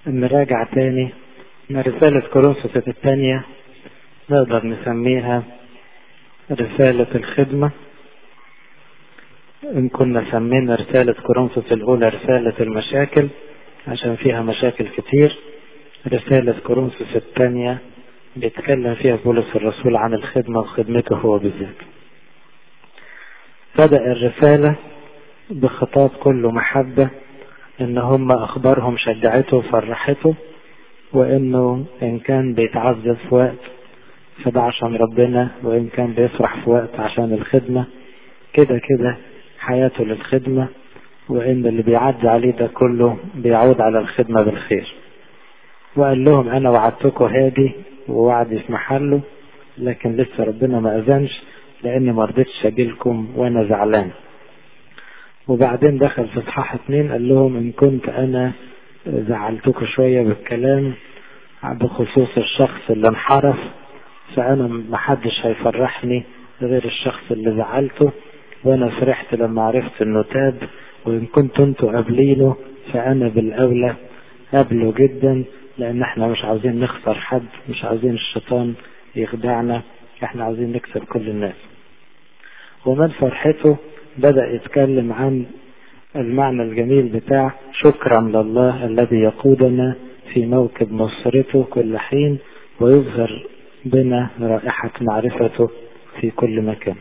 نراجع تاني من رسالة كورنثوس الثانية نقدر نسميها رسالة الخدمة إن كنا سمينا رسالة كورنثوس الأولى رسالة المشاكل عشان فيها مشاكل كتير رسالة كورنثوس الثانية بيتكلم فيها بولس الرسول عن الخدمة وخدمته هو بالذات بدأ الرسالة بخطاب كله محبة ان هم اخبارهم شجعته وفرحته وانه ان كان بيتعذب في وقت فده عشان ربنا وان كان بيفرح في وقت عشان الخدمة كده كده حياته للخدمة وان اللي بيعدي عليه ده كله بيعود على الخدمة بالخير وقال لهم انا وعدتكم هادي ووعدي في محله لكن لسه ربنا ما اذنش لاني ما رضيتش اجيلكم وانا زعلان وبعدين دخل في اصحاح اتنين قال لهم ان كنت انا زعلتكم شوية بالكلام بخصوص الشخص اللي انحرف فانا محدش هيفرحني غير الشخص اللي زعلته وانا فرحت لما عرفت انه تاب وان كنت انتوا قابلينه فانا بالاولى قابله جدا لان احنا مش عاوزين نخسر حد مش عاوزين الشيطان يخدعنا احنا عاوزين نكسب كل الناس ومن فرحته بدأ يتكلم عن المعنى الجميل بتاع شكرا لله الذي يقودنا في موكب نصرته كل حين ويظهر بنا رائحة معرفته في كل مكان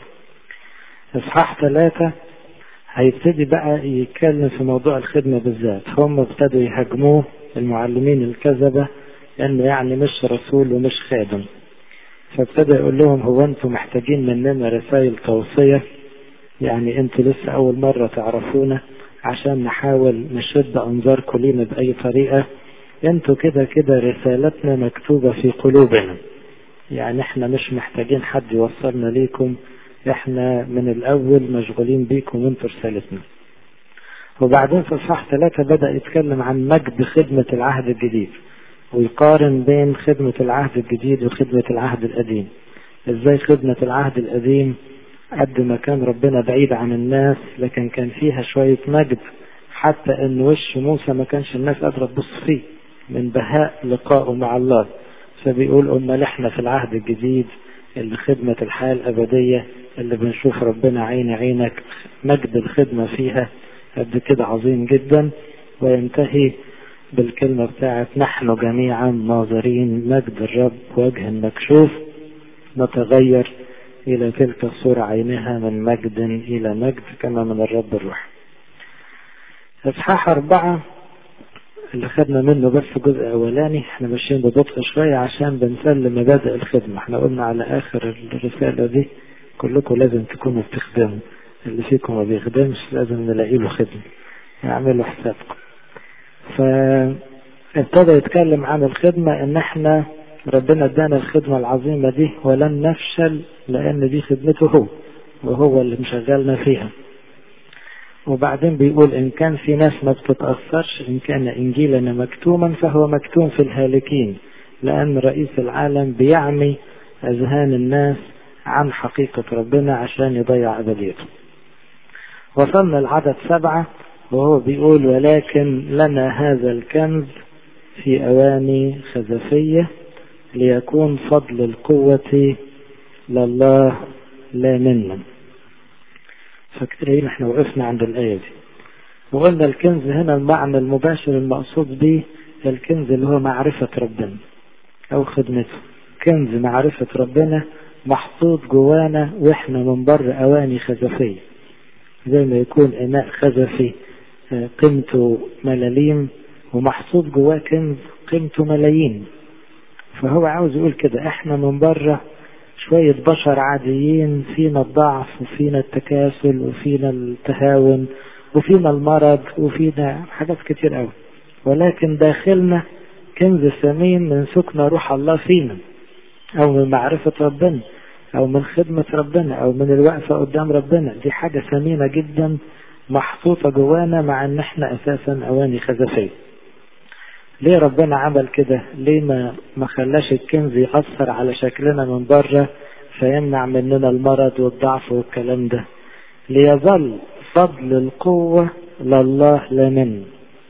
اصحاح ثلاثة هيبتدي بقى يتكلم في موضوع الخدمة بالذات هم ابتدوا يهاجموه المعلمين الكذبة انه يعني مش رسول ومش خادم فابتدى يقول لهم هو انتم محتاجين مننا رسائل توصية يعني انتوا لسه اول مرة تعرفونا عشان نحاول نشد انظاركم لينا باي طريقة انتوا كده كده رسالتنا مكتوبة في قلوبنا يعني احنا مش محتاجين حد يوصلنا ليكم احنا من الاول مشغولين بيكم وانتوا رسالتنا وبعدين في اصحاح ثلاثة بدأ يتكلم عن مجد خدمة العهد الجديد ويقارن بين خدمة العهد الجديد وخدمة العهد القديم ازاي خدمة العهد القديم قد ما كان ربنا بعيد عن الناس لكن كان فيها شوية مجد حتى ان وش موسى ما كانش الناس قادرة تبص فيه من بهاء لقائه مع الله فبيقول امال احنا في العهد الجديد اللي خدمة الحياة الابدية اللي بنشوف ربنا عين عينك مجد الخدمة فيها قد كده عظيم جدا وينتهي بالكلمة بتاعت نحن جميعا ناظرين مجد الرب وجه مكشوف نتغير إلى تلك الصورة عينها من مجد إلى مجد كما من الرب الروح إصحاح أربعة اللي خدنا منه بس جزء أولاني احنا ماشيين ببطء شوية عشان بنسلم مبادئ الخدمة احنا قلنا على آخر الرسالة دي كلكم لازم تكونوا بتخدموا اللي فيكم ما بيخدمش لازم نلاقي له خدمة يعملوا حسابكم فابتدى يتكلم عن الخدمة ان احنا ربنا ادانا الخدمة العظيمة دي ولن نفشل لان دي خدمته هو وهو اللي مشغلنا فيها وبعدين بيقول ان كان في ناس ما بتتأثرش ان كان انجيلنا مكتوما فهو مكتوم في الهالكين لان رئيس العالم بيعمي اذهان الناس عن حقيقة ربنا عشان يضيع ابديته وصلنا العدد سبعة وهو بيقول ولكن لنا هذا الكنز في أواني خزفية ليكون فضل القوة لله لا منا فاكرين احنا وقفنا عند الآية دي وقلنا الكنز هنا المعنى المباشر المقصود به الكنز اللي هو معرفة ربنا أو خدمته كنز معرفة ربنا محطوط جوانا واحنا من بره أواني خزفية زي ما يكون إناء خزفي قيمته ملاليم ومحطوط جواه كنز قيمته ملايين فهو عاوز يقول كده احنا من بره شوية بشر عاديين فينا الضعف وفينا التكاسل وفينا التهاون وفينا المرض وفينا حاجات كتير قوي ولكن داخلنا كنز ثمين من سكن روح الله فينا او من معرفة ربنا او من خدمة ربنا او من الوقفة قدام ربنا دي حاجة ثمينة جدا محطوطة جوانا مع ان احنا اساسا اواني خزفية ليه ربنا عمل كده ليه ما ما خلاش الكنز يأثر على شكلنا من بره فيمنع مننا المرض والضعف والكلام ده ليظل فضل القوة لله لا من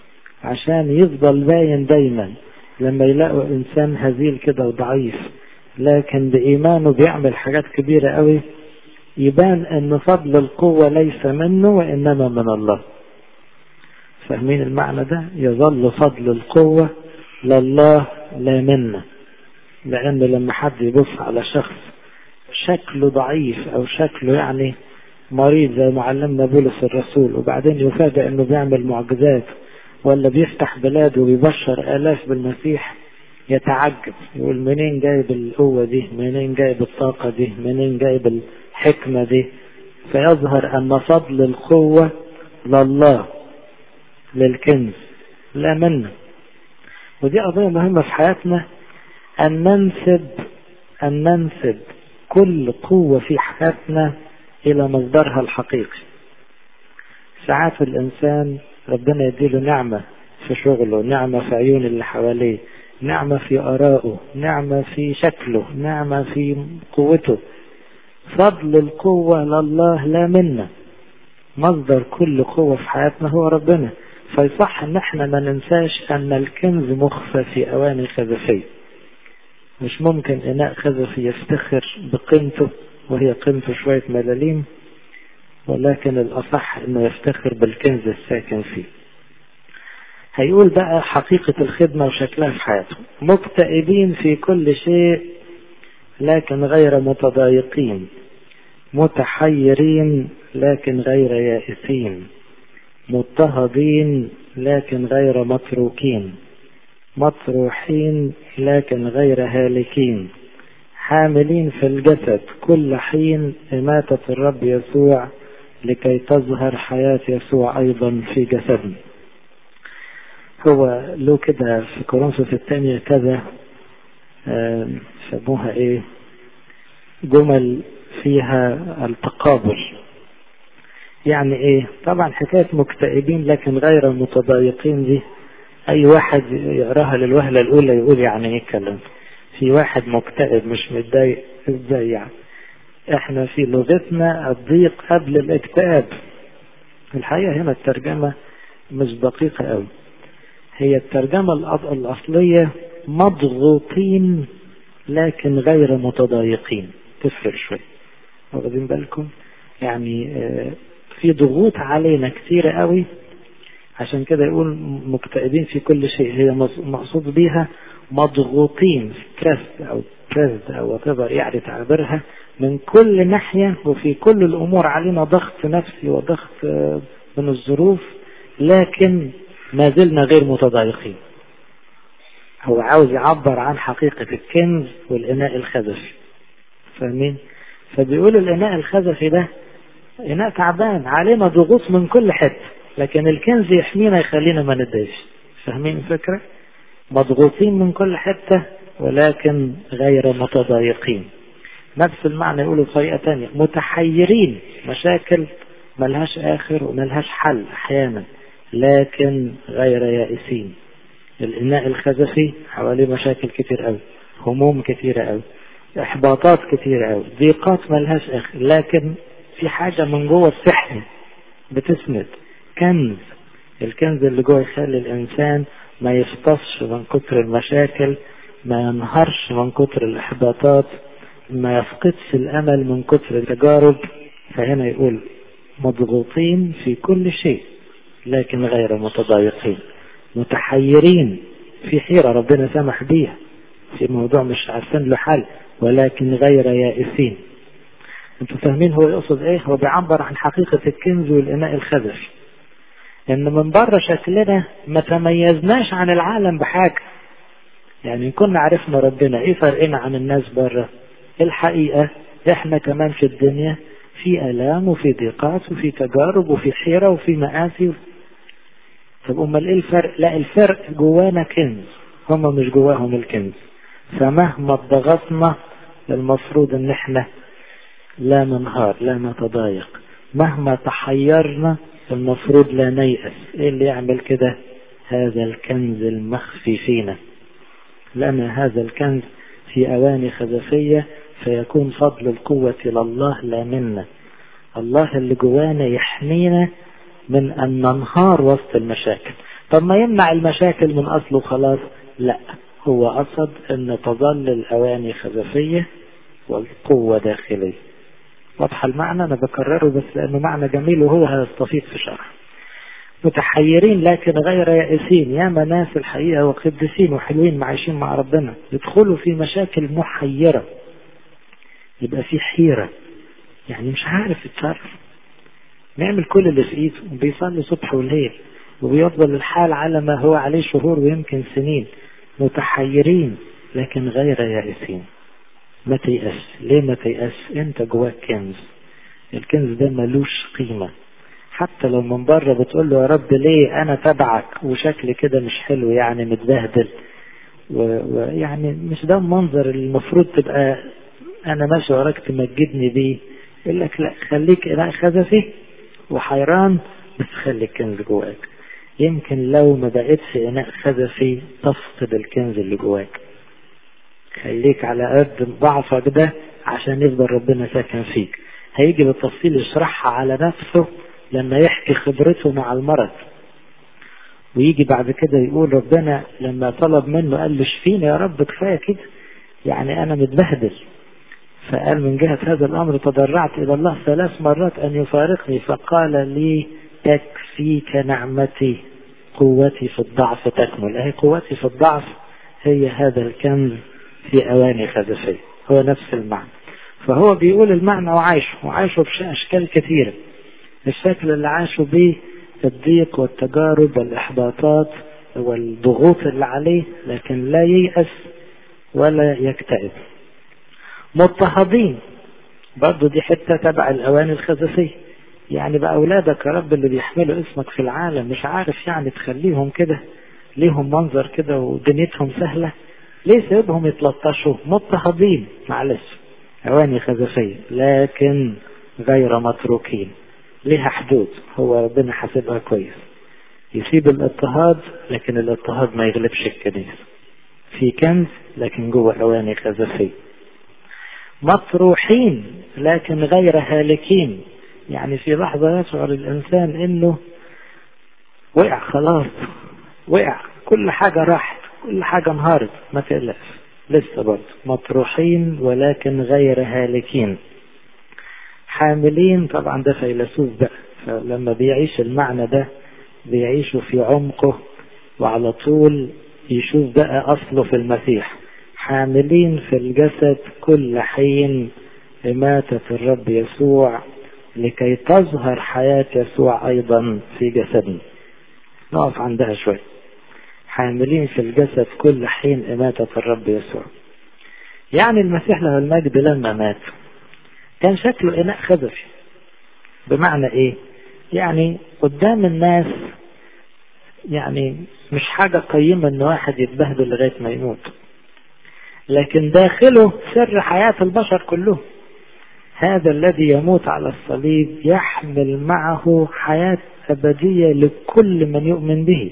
عشان يفضل باين دايما لما يلاقوا انسان هزيل كده وضعيف لكن بايمانه بيعمل حاجات كبيرة قوي يبان ان فضل القوة ليس منه وانما من الله فاهمين المعنى ده يظل فضل القوة لله لا منا لان لما حد يبص على شخص شكله ضعيف او شكله يعني مريض زي معلمنا بولس الرسول وبعدين يفاجئ انه بيعمل معجزات ولا بيفتح بلاد وبيبشر الاف بالمسيح يتعجب يقول منين جايب القوة دي منين جايب الطاقة دي منين جايب الحكمة دي فيظهر ان فضل القوة لله للكنز لا منا ودي قضية مهمة في حياتنا ان ننسب ان ننسب كل قوة في حياتنا الى مصدرها الحقيقي ساعات الانسان ربنا يديله نعمة في شغله نعمة في عيون اللي حواليه نعمة في آرائه نعمة في شكله نعمة في قوته فضل القوة لله لا منا مصدر كل قوة في حياتنا هو ربنا فيصح ان احنا ما ننساش ان الكنز مخفى في اواني خزفية مش ممكن اناء خزفي يفتخر بقيمته وهي قيمته شوية ملاليم ولكن الأصح أنه يفتخر بالكنز الساكن فيه هيقول بقى حقيقة الخدمة وشكلها في حياته مكتئبين في كل شيء لكن غير متضايقين متحيرين لكن غير يائسين مضطهدين لكن غير متروكين مطروحين لكن غير هالكين حاملين في الجسد كل حين إماتة الرب يسوع لكي تظهر حياة يسوع أيضا في جسدنا هو له كده في كورنثوس الثانية كذا سموها ايه جمل فيها التقابل يعني ايه طبعا حكاية مكتئبين لكن غير متضايقين دي اي واحد يقراها للوهلة الاولى يقول يعني ايه الكلام في واحد مكتئب مش متضايق ازاي يعني احنا في لغتنا الضيق قبل الاكتئاب الحقيقة هنا الترجمة مش دقيقة قوي هي الترجمة الأصلية مضغوطين لكن غير متضايقين تفرق شوي واخدين بالكم يعني في ضغوط علينا كتيرة قوي عشان كده يقول مكتئبين في كل شيء هي مقصود بيها مضغوطين ستريس او ستريس او whatever يعني تعبيرها من كل ناحية وفي كل الامور علينا ضغط نفسي وضغط من الظروف لكن ما زلنا غير متضايقين هو عاوز يعبر عن حقيقة الكنز والإناء الخزفي فاهمين فبيقول الإناء الخزفي ده إناء تعبان علينا ضغوط من كل حتة لكن الكنز يحمينا يخلينا ما نداش فاهمين الفكرة مضغوطين من كل حتة ولكن غير متضايقين نفس المعنى يقوله بطريقة تانية متحيرين مشاكل ملهاش آخر وملهاش حل أحيانا لكن غير يائسين الإناء الخزفي حواليه مشاكل كتير قوي هموم كتيرة قوي إحباطات كتير قوي ضيقات ملهاش آخر لكن في حاجة من جوه السحن بتسند كنز الكنز اللي جوه يخلي الإنسان ما يفطسش من كتر المشاكل ما ينهارش من كتر الإحباطات ما يفقدش الأمل من كتر التجارب فهنا يقول مضغوطين في كل شيء لكن غير متضايقين متحيرين في حيرة ربنا سمح بيها في موضوع مش عارفين له حل ولكن غير يائسين انتوا فاهمين هو يقصد ايه هو بيعبر عن حقيقة الكنز والإناء الخزفي ان من بره شكلنا ما تميزناش عن العالم بحاجة يعني كنا عرفنا ربنا ايه فرقنا عن الناس بره الحقيقة احنا كمان في الدنيا في الام وفي ضيقات وفي تجارب وفي حيرة وفي مآسي طب امال ايه الفرق لا الفرق جوانا كنز هما مش جواهم الكنز فمهما ضغطنا المفروض ان احنا لا ننهار لا نتضايق مهما تحيرنا المفروض لا نيأس ايه اللي يعمل كده هذا الكنز المخفي فينا لأن هذا الكنز في أواني خزفية فيكون فضل القوة لله لا منا الله اللي جوانا يحمينا من أن ننهار وسط المشاكل طب ما يمنع المشاكل من أصله خلاص لا هو قصد أن تظل الأواني خزفية والقوة داخلية واضحة المعنى أنا بكرره بس لأنه معنى جميل وهو هيستفيد في شرح متحيرين لكن غير يائسين ياما ناس الحقيقة وقدسين وحلوين عايشين مع ربنا يدخلوا في مشاكل محيرة يبقى في حيرة يعني مش عارف يتصرف نعمل كل اللي في ايده وبيصلي صبح وليل وبيفضل الحال على ما هو عليه شهور ويمكن سنين متحيرين لكن غير يائسين ما تيأس ليه ما تيأس انت جواك كنز الكنز ده ملوش قيمة حتى لو من بره بتقول له يا رب ليه انا تبعك وشكلي كده مش حلو يعني متبهدل ويعني مش ده المنظر اللي المفروض تبقى انا ماشي وراك تمجدني بيه يقول لك لا خليك اناء خزفي وحيران بس خلي الكنز جواك يمكن لو ما بقتش اناء خزفي تفقد الكنز اللي جواك خليك على قد ضعفك ده عشان يفضل ربنا ساكن فيك هيجي بالتفصيل يشرحها على نفسه لما يحكي خبرته مع المرض ويجي بعد كده يقول ربنا لما طلب منه قال له اشفيني يا رب كفايه كده يعني انا متبهدل فقال من جهة هذا الأمر تضرعت إلى الله ثلاث مرات أن يفارقني فقال لي تكفيك نعمتي قوتي في الضعف تكمل أهي قوتي في الضعف هي هذا الكنز في أواني خزفية هو نفس المعنى فهو بيقول المعنى وعايشه وعايشه بأشكال كثيرة الشكل اللي عاشوا به الضيق والتجارب والإحباطات والضغوط اللي عليه لكن لا ييأس ولا يكتئب مضطهدين برضه دي حتة تبع الأواني الخزفية يعني بقى أولادك يا رب اللي بيحملوا اسمك في العالم مش عارف يعني تخليهم كده ليهم منظر كده ودنيتهم سهلة ليه سيبهم يتلطشوا مضطهدين معلش أواني خزفية لكن غير متروكين ليها حدود هو ربنا حاسبها كويس يسيب الاضطهاد لكن الاضطهاد ما يغلبش الكنيسة في كنز لكن جوه أواني خزفية مطروحين لكن غير هالكين يعني في لحظة يشعر الإنسان إنه وقع خلاص وقع كل حاجة راحت كل حاجة انهارت ما تقلقش لسه برضه مطروحين ولكن غير هالكين حاملين طبعا ده فيلسوف بقى فلما بيعيش المعنى ده بيعيشه في عمقه وعلى طول يشوف بقى أصله في المسيح حاملين في الجسد كل حين إماتة الرب يسوع لكي تظهر حياة يسوع أيضا في جسدنا نقف عندها شوي حاملين في الجسد كل حين إماتة الرب يسوع يعني المسيح له المجد لما مات كان شكله إناء خزفي بمعنى إيه يعني قدام الناس يعني مش حاجة قيمة إن واحد يتبهدل لغاية ما يموت لكن داخله سر حياة البشر كلهم هذا الذي يموت على الصليب يحمل معه حياة أبدية لكل من يؤمن به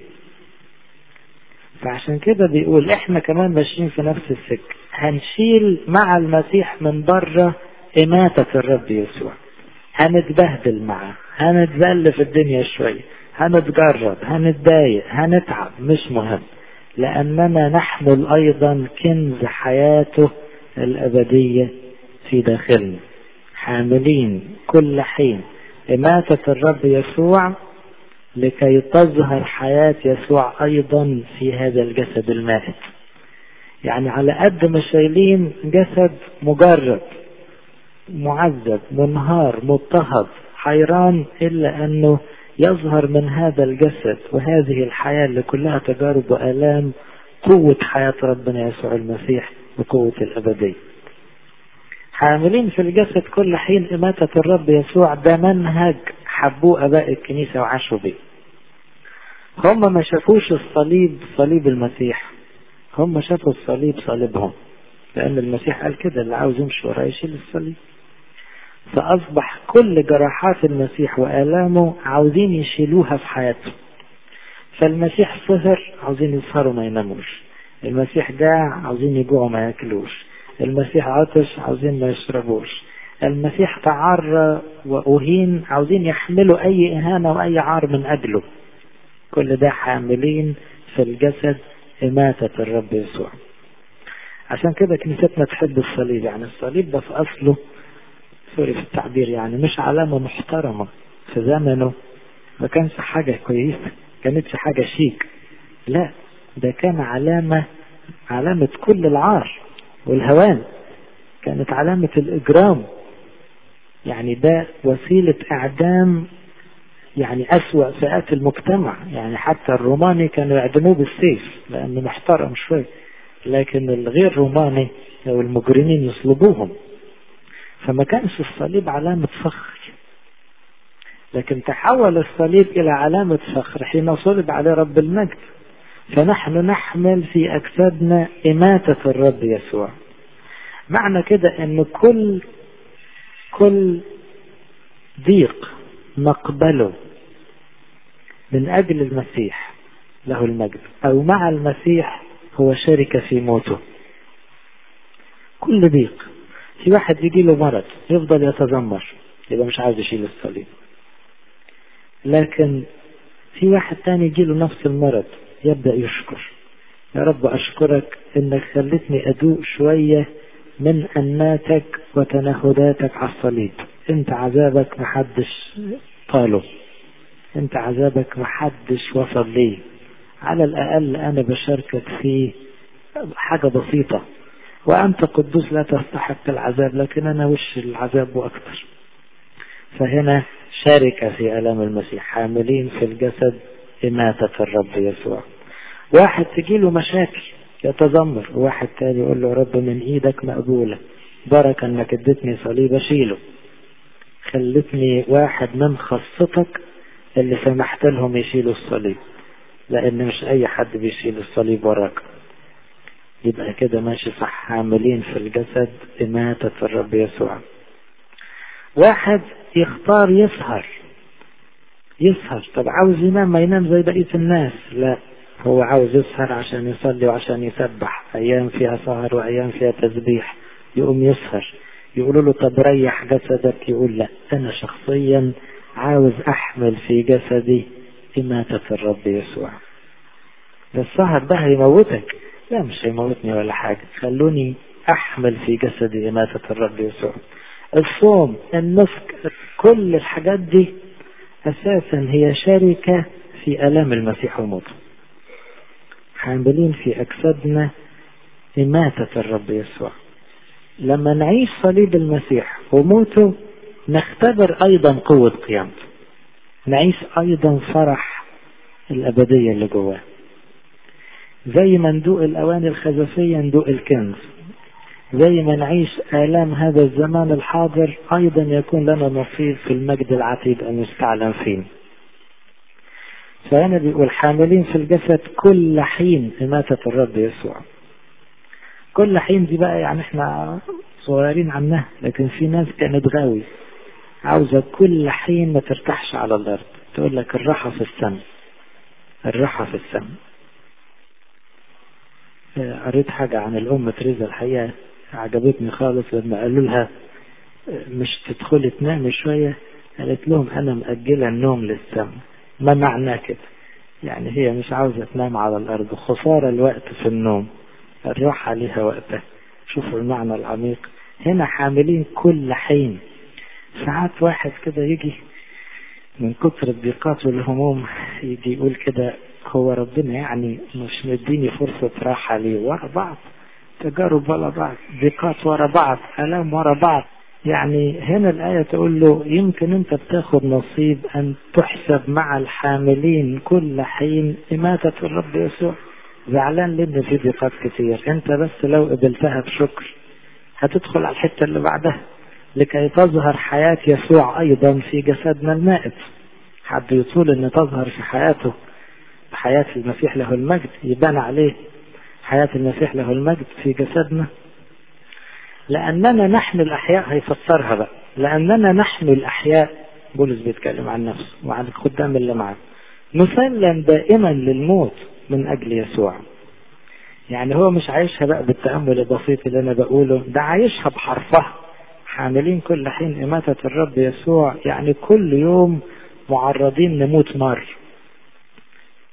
فعشان كده بيقول احنا كمان ماشيين في نفس السكة هنشيل مع المسيح من بره إماتة الرب يسوع هنتبهدل معاه هنتذل في الدنيا شوية هنتجرب هنتضايق هنتعب مش مهم لأننا نحمل أيضا كنز حياته الأبدية في داخلنا حاملين كل حين إماتة الرب يسوع لكي تظهر حياة يسوع أيضا في هذا الجسد المائت يعني على قد ما شايلين جسد مجرد معذب منهار مضطهد حيران إلا أنه يظهر من هذا الجسد وهذه الحياة اللي كلها تجارب وآلام قوة حياة ربنا يسوع المسيح وقوة الأبدية حاملين في الجسد كل حين إماتة الرب يسوع ده منهج حبوه أباء الكنيسة وعاشوا به هم ما شافوش الصليب صليب المسيح هم شافوا الصليب صليبهم لأن المسيح قال كده اللي عاوز يمشي وراه يشيل الصليب فأصبح كل جراحات المسيح وآلامه عاوزين يشيلوها في حياته فالمسيح سهر عاوزين يسهروا ما يناموش المسيح جاع عاوزين يجوعوا ما ياكلوش المسيح عطش عاوزين ما يشربوش المسيح تعرى وأهين عاوزين يحملوا أي إهانة وأي عار من أجله كل ده حاملين في الجسد إماتة الرب يسوع عشان كده كنيستنا تحب الصليب يعني الصليب ده في أصله سوري في التعبير يعني مش علامة محترمة في زمنه ما كانش حاجة كويسة كانتش حاجة شيك لا ده كان علامة علامة كل العار والهوان كانت علامة الإجرام يعني ده وسيلة إعدام يعني أسوأ فئات المجتمع يعني حتى الروماني كانوا يعدموه بالسيف لأنه محترم شوي لكن الغير روماني أو المجرمين يصلبوهم فما كانش الصليب علامة فخر لكن تحول الصليب إلى علامة فخر حين صلب عليه رب المجد فنحن نحمل في أجسادنا إماتة الرب يسوع معنى كده أن كل كل ضيق نقبله من أجل المسيح له المجد أو مع المسيح هو شركة في موته كل ضيق في واحد يجي له مرض يفضل يتذمر يبقى مش عاوز يشيل الصليب لكن في واحد تاني يجي له نفس المرض يبدأ يشكر يا رب أشكرك إنك خلتني أدوق شوية من أناتك وتنهداتك على الصليب أنت عذابك محدش طاله أنت عذابك محدش وصل ليه على الأقل أنا بشاركك في حاجة بسيطة وأنت قدوس لا تستحق العذاب لكن أنا وش العذاب وأكثر فهنا شارك في ألم المسيح حاملين في الجسد إماتة الرب يسوع واحد تجيله مشاكل يتذمر وواحد تاني يقول له يا رب من ايدك مقبولة بركة انك اديتني صليب اشيله خلتني واحد من خاصتك اللي سمحت لهم يشيلوا الصليب لان مش اي حد بيشيل الصليب وراك يبقى كده ماشي صح عاملين في الجسد إماتة الرب يسوع واحد يختار يسهر يسهر طب عاوز ينام ما ينام زي بقية الناس لا هو عاوز يسهر عشان يصلي وعشان يسبح أيام فيها سهر وأيام فيها تسبيح يقوم يسهر يقولوا له طب ريح جسدك يقول لا أنا شخصيا عاوز أحمل في جسدي إماتة الرب يسوع ده السهر ده هيموتك لا مش هيموتني ولا حاجة خلوني أحمل في جسدي إماتة الرب يسوع الصوم النسك كل الحاجات دي أساسا هي شركة في ألام المسيح وموته حاملين في أجسادنا إماتة الرب يسوع لما نعيش صليب المسيح وموته نختبر أيضا قوة قيامته نعيش أيضا فرح الأبدية اللي جواه زي ما ندوق الأواني الخزفية ندوق الكنز زي ما نعيش آلام هذا الزمان الحاضر أيضا يكون لنا نصيب في المجد العتيد أن يستعلم فيه فهنا بيقول حاملين في الجسد كل حين إماتة الرب يسوع كل حين دي بقى يعني احنا صغيرين عنها لكن في ناس كانت غاوي عاوزة كل حين ما ترتاحش على الأرض تقول لك الراحة في السماء الراحة في السماء قريت حاجة عن الأم تريزا الحقيقة عجبتني خالص لما قالوا لها مش تدخلي تنامي شوية قالت لهم أنا مأجلة النوم للسماء ما معناه كده يعني هي مش عاوزة تنام على الأرض خسارة الوقت في النوم الراحة ليها وقتها شوفوا المعنى العميق هنا حاملين كل حين ساعات واحد كده يجي من كتر الضيقات والهموم يجي يقول كده هو ربنا يعني مش مديني فرصة راحة لي ورا بعض تجارب ورا بعض ضيقات ورا بعض ألام ورا بعض يعني هنا الآية تقول له يمكن أنت بتاخد نصيب أن تحسب مع الحاملين كل حين إماتة الرب يسوع زعلان لأن في ضيقات كتير أنت بس لو قبلتها بشكر هتدخل على الحتة اللي بعدها لكي تظهر حياة يسوع أيضا في جسدنا المائت حد يطول أن تظهر في حياته حياة المسيح له المجد يبان عليه حياة المسيح له المجد في جسدنا لأننا نحن الأحياء هيفسرها بقى لأننا نحن الأحياء بولس بيتكلم عن نفسه وعن الخدام اللي معاه نسلم دائما للموت من أجل يسوع يعني هو مش عايشها بقى بالتأمل البسيط اللي أنا بقوله ده عايشها بحرفها حاملين كل حين إماتة الرب يسوع يعني كل يوم معرضين نموت مر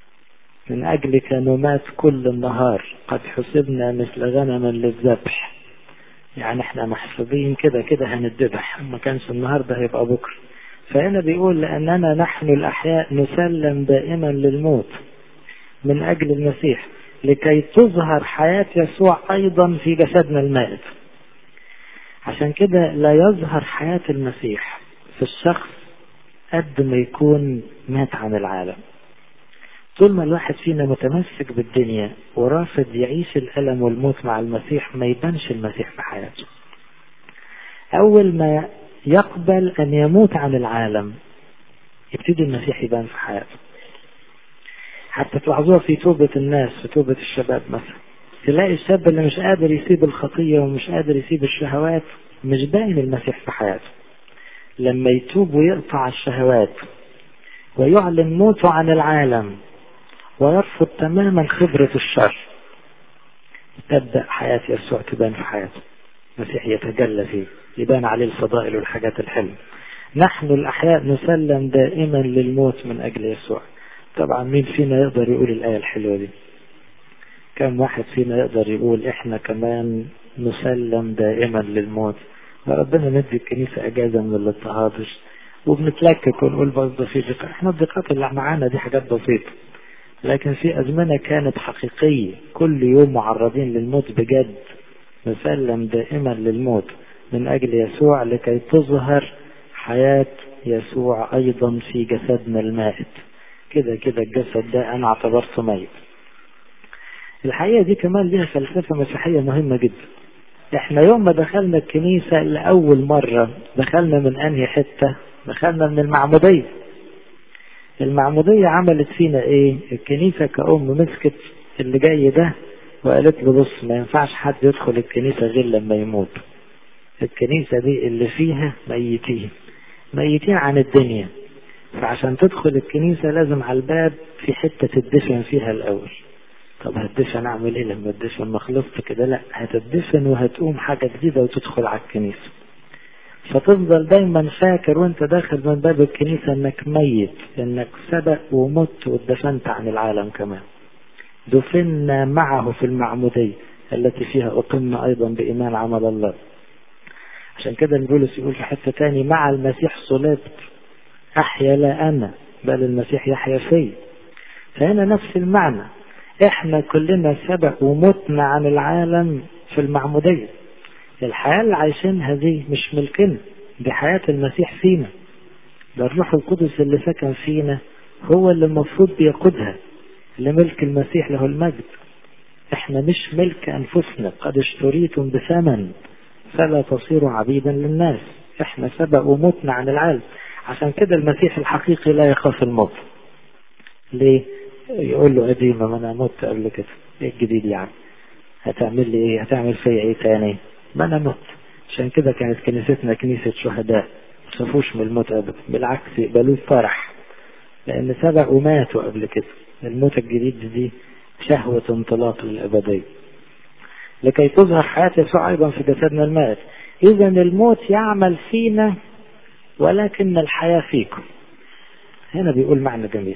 من أجلك نمات كل النهار قد حسبنا مثل غنم للذبح يعني احنا محسوبين كده كده هنتذبح ما كانش النهارده هيبقى بكره فهنا بيقول لأننا نحن الأحياء نسلم دائما للموت من أجل المسيح لكي تظهر حياة يسوع أيضا في جسدنا المائت عشان كده لا يظهر حياة المسيح في الشخص قد ما يكون مات عن العالم طول ما الواحد فينا متمسك بالدنيا ورافض يعيش الألم والموت مع المسيح ما يبانش المسيح في حياته أول ما يقبل أن يموت عن العالم يبتدي المسيح يبان في حياته حتى تلاحظوها في توبة الناس في توبة الشباب مثلا تلاقي الشاب اللي مش قادر يسيب الخطية ومش قادر يسيب الشهوات مش باين المسيح في حياته لما يتوب ويقطع الشهوات ويعلن موته عن العالم ويرفض تماما خبرة الشر تبدأ حياة يسوع تبان في حياته المسيح يتجلى فيه يبان عليه الفضائل والحاجات الحلوة نحن الأحياء نسلم دائما للموت من أجل يسوع طبعا مين فينا يقدر يقول الآية الحلوة دي كم واحد فينا يقدر يقول احنا كمان نسلم دائما للموت ربنا ندي الكنيسة اجازة من الاضطهاد وبنتلكك ونقول برضه في ضيقة احنا الضيقات اللي معانا دي حاجات بسيطة لكن في أزمنة كانت حقيقية كل يوم معرضين للموت بجد نسلم دائما للموت من أجل يسوع لكي تظهر حياة يسوع أيضا في جسدنا المائت كده كده الجسد ده أنا اعتبرته ميت الحقيقة دي كمان ليها فلسفة مسيحية مهمة جدا احنا يوم ما دخلنا الكنيسة لأول مرة دخلنا من أنهي حتة دخلنا من المعمودية المعمودية عملت فينا ايه الكنيسة كأم مسكت اللي جاي ده وقالت له بص ما ينفعش حد يدخل الكنيسة غير لما يموت الكنيسة دي اللي فيها ميتين ميتين عن الدنيا فعشان تدخل الكنيسة لازم على الباب في حتة تدفن فيها الأول طب هتدفن أعمل إيه لما تدفن ما خلصت كده لا هتدفن وهتقوم حاجة جديدة وتدخل على الكنيسة فتفضل دايما فاكر وانت داخل من باب الكنيسة انك ميت انك سبق ومت واتدفنت عن العالم كمان دفنا معه في المعمودية التي فيها أقم أيضا بإيمان عمل الله عشان كده بولس يقول في حتة تاني مع المسيح صلبت أحيا لا أنا بل المسيح يحيا في فهنا نفس المعنى احنا كلنا سبق ومتنا عن العالم في المعمودية الحياة اللي عايشينها دي مش ملكنا دي حياة المسيح فينا ده الروح القدس اللي سكن فينا هو اللي المفروض بيقودها لملك المسيح له المجد احنا مش ملك انفسنا قد اشتريتم بثمن فلا تصيروا عبيدا للناس احنا سبق ومتنا عن العالم عشان كده المسيح الحقيقي لا يخاف الموت ليه يقول له قديمة ما انا مت قبل كده ايه الجديد يعني هتعمل لي ايه هتعمل فيا ايه تاني ما انا مت عشان كده كانت كنيستنا كنيسة شهداء ما خافوش من الموت ابدا بالعكس يقبلوه فرح لان سبق وماتوا قبل كده الموت الجديد دي شهوة انطلاق للأبدية لكي تظهر حياة يسوع أيضا في جسدنا المائت إذا الموت يعمل فينا ولكن الحياة فيكم هنا بيقول معنى جميل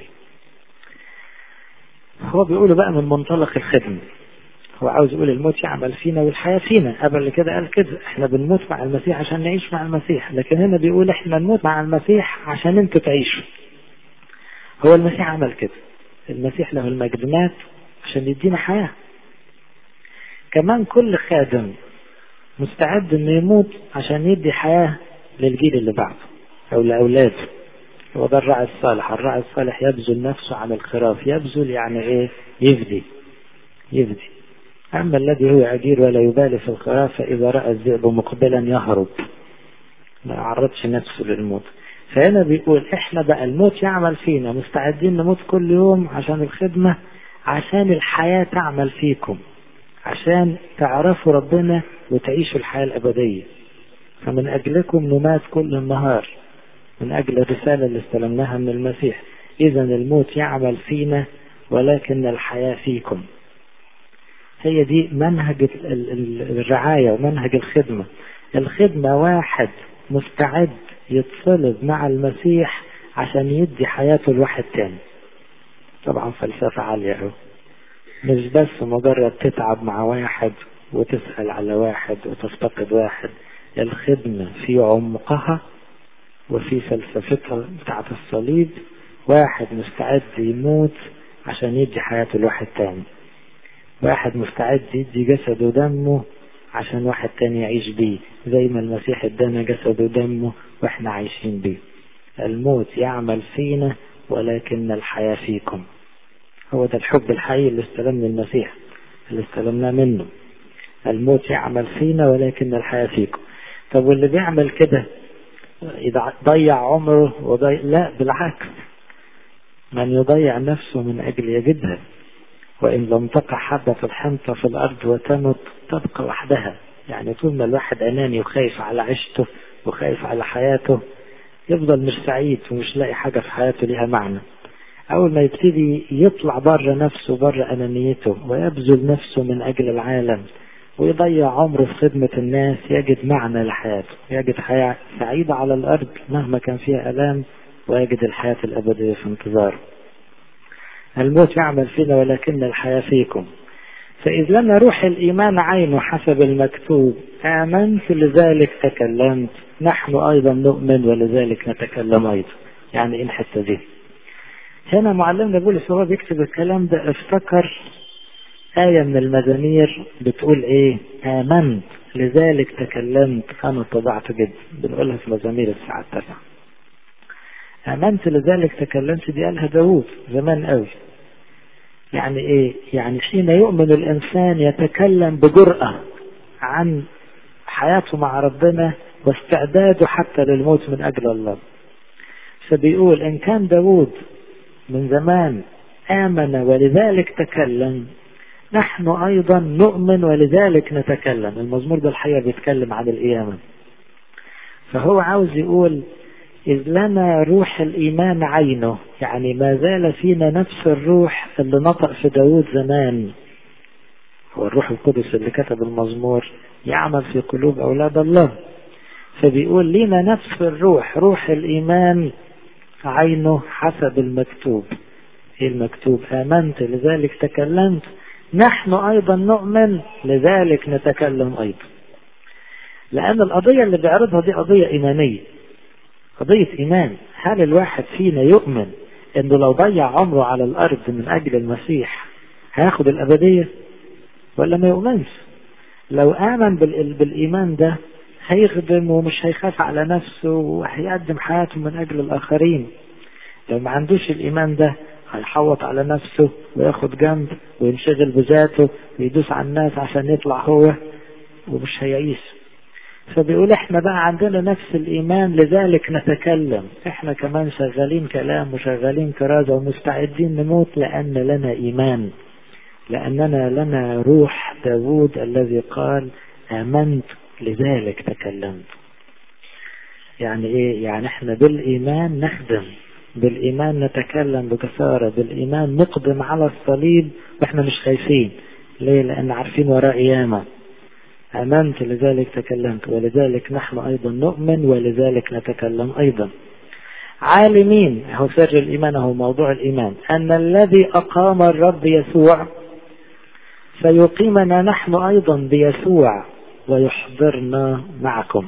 هو بيقوله بقى من منطلق الخدمة هو عاوز يقول الموت يعمل فينا والحياة فينا قبل كده قال كده احنا بنموت مع المسيح عشان نعيش مع المسيح لكن هنا بيقول احنا نموت مع المسيح عشان انتوا تعيشوا هو المسيح عمل كده المسيح له المجد مات عشان يدينا حياة كمان كل خادم مستعد انه يموت عشان يدي حياة للجيل اللي بعده او لاولاده هو ده الراعي الصالح الراعي الصالح يبذل نفسه عن الخراف يبذل يعني ايه يفدي يفدي اما الذي هو اجير ولا يبالي في الخراف فاذا راى الذئب مقبلا يهرب ما عرضش نفسه للموت فهنا بيقول احنا بقى الموت يعمل فينا مستعدين نموت كل يوم عشان الخدمة عشان الحياة تعمل فيكم عشان تعرفوا ربنا وتعيشوا الحياة الأبدية فمن أجلكم نمات كل النهار من أجل الرسالة اللي استلمناها من المسيح إذا الموت يعمل فينا ولكن الحياة فيكم هي دي منهج الرعاية ومنهج الخدمة الخدمة واحد مستعد يتصلب مع المسيح عشان يدي حياته لواحد تاني طبعا فلسفة عالية أوي مش بس مجرد تتعب مع واحد وتسأل على واحد وتفتقد واحد الخدمة في عمقها وفي فلسفتها بتاعت الصليب واحد مستعد يموت عشان يدي حياته لواحد تاني واحد مستعد يدي جسده ودمه عشان واحد تاني يعيش بيه زي ما المسيح ادانا جسده ودمه واحنا عايشين بيه الموت يعمل فينا ولكن الحياة فيكم هو ده الحب الحقيقي اللي استلمنا المسيح اللي استلمناه منه الموت يعمل فينا ولكن الحياة فيكم طب واللي بيعمل كده ضيع عمره وضيع لا بالعكس من يضيع نفسه من أجل يجدها وإن لم تقع حبة الحنطة في الأرض وتمت تبقى وحدها يعني طول ما الواحد أناني وخايف على عيشته وخايف على حياته يفضل مش سعيد ومش لاقي حاجة في حياته ليها معنى أول ما يبتدي يطلع بره نفسه بره أنانيته ويبذل نفسه من أجل العالم ويضيع عمره في خدمة الناس يجد معنى لحياته يجد حياة سعيدة على الأرض مهما كان فيها ألام ويجد الحياة الأبدية في انتظاره الموت يعمل فينا ولكن الحياة فيكم فإذ لنا روح الإيمان عينه حسب المكتوب آمنت لذلك تكلمت نحن أيضا نؤمن ولذلك نتكلم أيضا يعني إيه الحتة دي هنا معلمنا بولس وهو بيكتب الكلام ده افتكر آية من المزامير بتقول إيه آمنت لذلك تكلمت أنا اتضعت جدا بنقولها في مزامير الساعة التاسعة آمنت لذلك تكلمت دي قالها داوود زمان قوي يعني ايه يعني حين يؤمن الانسان يتكلم بجرأة عن حياته مع ربنا واستعداده حتى للموت من اجل الله فبيقول ان كان داوود من زمان امن ولذلك تكلم نحن ايضا نؤمن ولذلك نتكلم المزمور ده الحقيقه بيتكلم عن القيامه فهو عاوز يقول إذ لنا روح الإيمان عينه يعني ما زال فينا نفس الروح اللي نطق في داود زمان هو الروح القدس اللي كتب المزمور يعمل في قلوب أولاد الله فبيقول لنا نفس الروح روح الإيمان عينه حسب المكتوب ايه المكتوب آمنت لذلك تكلمت نحن أيضا نؤمن لذلك نتكلم أيضا لأن القضية اللي بيعرضها دي قضية إيمانية قضية إيمان هل الواحد فينا يؤمن إنه لو ضيع عمره على الأرض من أجل المسيح هياخد الأبدية ولا ما يؤمنش لو آمن بالإيمان ده هيخدم ومش هيخاف على نفسه وهيقدم حياته من أجل الآخرين لو ما عندوش الإيمان ده هيحوط على نفسه وياخد جنب وينشغل بذاته ويدوس على الناس عشان يطلع هو ومش هيعيش فبيقول احنا بقى عندنا نفس الايمان لذلك نتكلم احنا كمان شغالين كلام وشغالين كرازة ومستعدين نموت لان لنا ايمان لاننا لنا روح داود الذي قال امنت لذلك تكلمت يعني ايه يعني احنا بالايمان نخدم بالايمان نتكلم بجسارة بالايمان نقدم على الصليب واحنا مش خايفين ليه لان عارفين وراء قيامه آمنت لذلك تكلمت ولذلك نحن أيضا نؤمن ولذلك نتكلم أيضا عالمين هو سر الإيمان هو موضوع الإيمان أن الذي أقام الرب يسوع فيقيمنا نحن أيضا بيسوع ويحضرنا معكم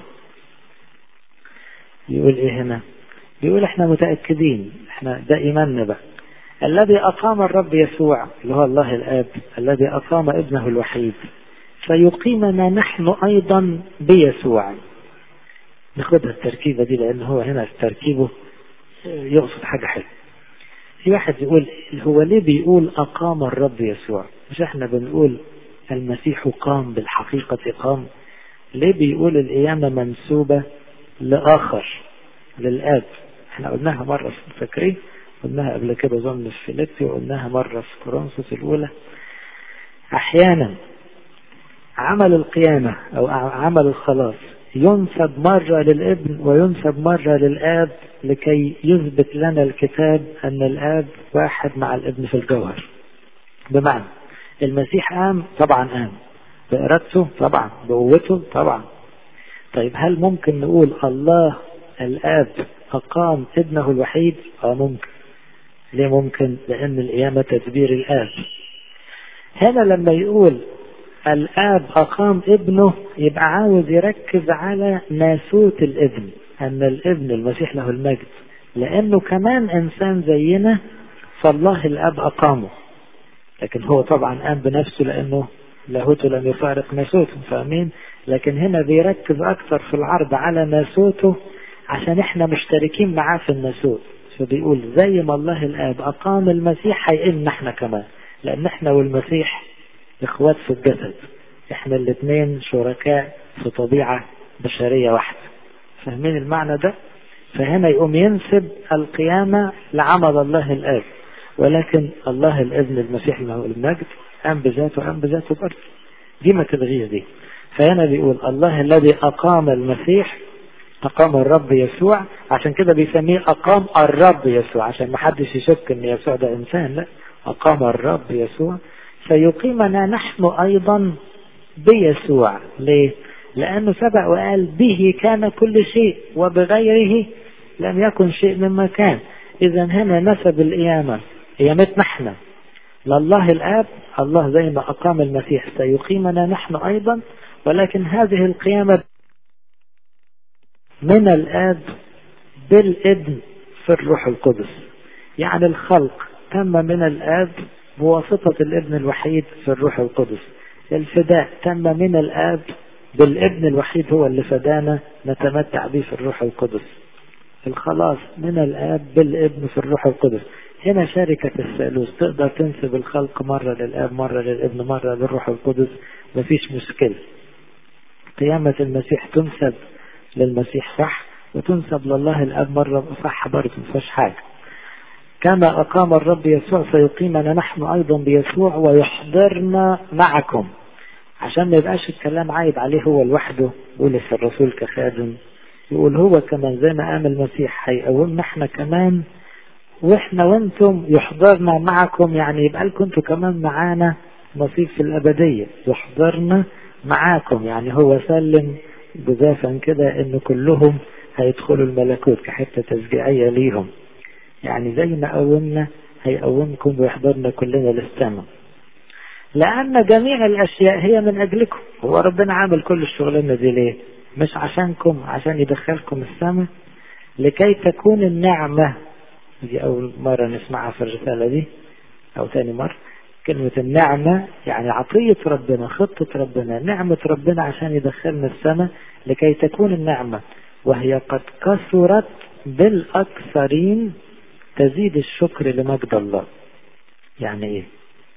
يقول إيه هنا يقول إحنا متأكدين إحنا ده إيماننا بقى الذي أقام الرب يسوع اللي هو الله الآب الذي أقام ابنه الوحيد فيقيمنا نحن أيضا بيسوع ناخدها التركيبة دي لأن هو هنا تركيبه يقصد حاجة حلوة في واحد يقول هو ليه بيقول أقام الرب يسوع مش احنا بنقول المسيح قام بالحقيقة قام ليه بيقول القيامة منسوبة لآخر للآب احنا قلناها مرة فاكرين قلناها قبل كده ظن في فيليبي وقلناها مرة في كورنثوس الأولى أحيانا عمل القيامة أو عمل الخلاص ينسب مرة للابن وينسب مرة للآب لكي يثبت لنا الكتاب أن الآب واحد مع الابن في الجوهر بمعنى المسيح قام طبعا قام بإرادته طبعا بقوته طبعا طيب هل ممكن نقول الله الآب أقام ابنه الوحيد؟ اه ممكن ليه ممكن لأن القيامة تدبير الآب هنا لما يقول الآب أقام ابنه يبقى عاوز يركز على ناسوت الابن أن الابن المسيح له المجد لأنه كمان إنسان زينا فالله الآب أقامه لكن هو طبعا قام بنفسه لأنه لاهوته لم يفارق ناسوته فاهمين لكن هنا بيركز أكثر في العرض على ناسوته عشان احنا مشتركين معاه في الناسوت فبيقول زي ما الله الآب أقام المسيح هيقيمنا احنا كمان لأن احنا والمسيح اخوات في الجسد احنا الاثنين شركاء في طبيعة بشرية واحدة فاهمين المعنى ده فهنا يقوم ينسب القيامة لعمل الله الآب ولكن الله الابن المسيح له المجد قام بذاته قام بذاته برضه دي ما تلغيش دي فهنا بيقول الله الذي أقام المسيح أقام الرب يسوع عشان كده بيسميه أقام الرب يسوع عشان ما حدش يشك إن يسوع ده إنسان لا أقام الرب يسوع سيقيمنا نحن أيضا بيسوع ليه؟ لأنه سبق وقال به كان كل شيء وبغيره لم يكن شيء مما كان إذا هنا نسب القيامة قيامتنا احنا لله الآب الله زي ما أقام المسيح سيقيمنا نحن أيضا ولكن هذه القيامة من الآب بالابن في الروح القدس يعني الخلق تم من الآب بواسطة الابن الوحيد في الروح القدس الفداء تم من الآب بالابن الوحيد هو اللي فدانا نتمتع به في الروح القدس الخلاص من الآب بالابن في الروح القدس هنا شركة الثالوث تقدر تنسب الخلق مرة للآب مرة للابن مرة للروح القدس مفيش مشكلة قيامة المسيح تنسب للمسيح صح وتنسب لله الآب مرة صح برضه مفيش حاجة كما أقام الرب يسوع سيقيمنا نحن أيضا بيسوع ويحضرنا معكم عشان ما يبقاش الكلام عايد عليه هو لوحده بولس الرسول كخادم يقول هو كمان زي ما قام المسيح هيقومنا احنا كمان واحنا وانتم يحضرنا معكم يعني يبقى لكم انتم كمان معانا نصيب في الأبدية يحضرنا معاكم يعني هو سلم جزافا كده ان كلهم هيدخلوا الملكوت كحتة تشجيعية ليهم يعني زي ما قومنا هيقومكم ويحضرنا كلنا للسماء لأن جميع الأشياء هي من أجلكم هو ربنا عامل كل الشغلانة دي ليه مش عشانكم عشان يدخلكم السماء لكي تكون النعمة دي أول مرة نسمعها في الرسالة دي أو تاني مرة كلمة النعمة يعني عطية ربنا خطة ربنا نعمة ربنا عشان يدخلنا السماء لكي تكون النعمة وهي قد كثرت بالأكثرين تزيد الشكر لمجد الله يعني ايه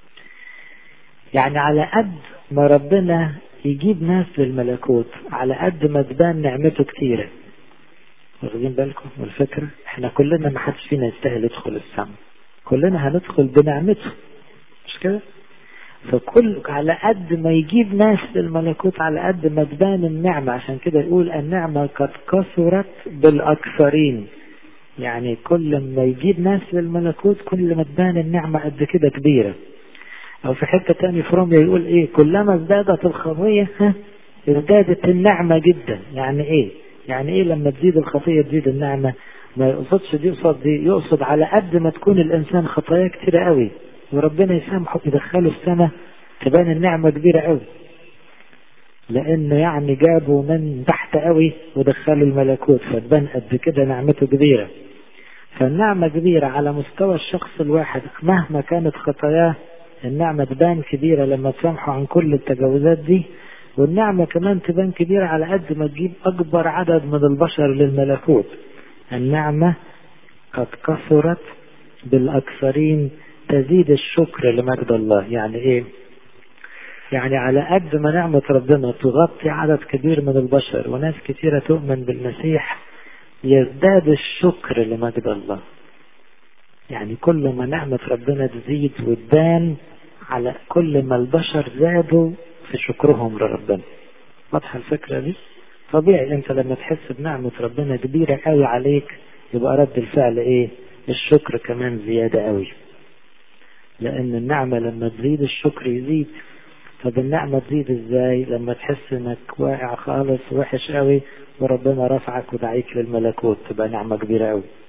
يعني على قد ما ربنا يجيب ناس للملكوت على قد ما تبان نعمته كتيرة واخدين بالكم من الفكرة احنا كلنا ما حدش فينا يستاهل يدخل السماء كلنا هندخل بنعمته مش كده فكل على قد ما يجيب ناس للملكوت على قد ما تبان النعمة عشان كده يقول النعمة قد كثرت بالأكثرين يعني كل ما يجيب ناس للملكوت كل ما تبان النعمة قد كده كبيرة أو في حتة تاني في روميا يقول إيه كلما ازدادت الخطية ها ازدادت النعمة جدا يعني إيه يعني إيه لما تزيد الخطية تزيد النعمة ما يقصدش دي يقصد دي يقصد على قد ما تكون الإنسان خطاياه كتيرة قوي وربنا يسامحه يدخله السنة تبان النعمة كبيرة قوي لأنه يعني جابه من تحت قوي ودخله الملكوت فتبان قد كده نعمته كبيرة فالنعمة كبيرة على مستوى الشخص الواحد مهما كانت خطاياه النعمة تبان كبيرة لما تسامحه عن كل التجاوزات دي والنعمة كمان تبان كبيرة على قد ما تجيب أكبر عدد من البشر للملكوت النعمة قد كثرت بالأكثرين تزيد الشكر لمجد الله يعني إيه يعني على قد ما نعمة ربنا تغطي عدد كبير من البشر وناس كثيرة تؤمن بالمسيح يزداد الشكر لمجد الله يعني كل ما نعمة ربنا تزيد وتبان على كل ما البشر زادوا في شكرهم لربنا واضحة الفكرة دي طبيعي انت لما تحس بنعمة ربنا كبيرة قوي عليك يبقى رد الفعل ايه الشكر كمان زيادة قوي لان النعمة لما تزيد الشكر يزيد طب النعمة تزيد ازاي لما تحس انك واقع خالص وحش قوي وربنا رفعك ودعيك للملكوت تبقى نعمة كبيرة قوي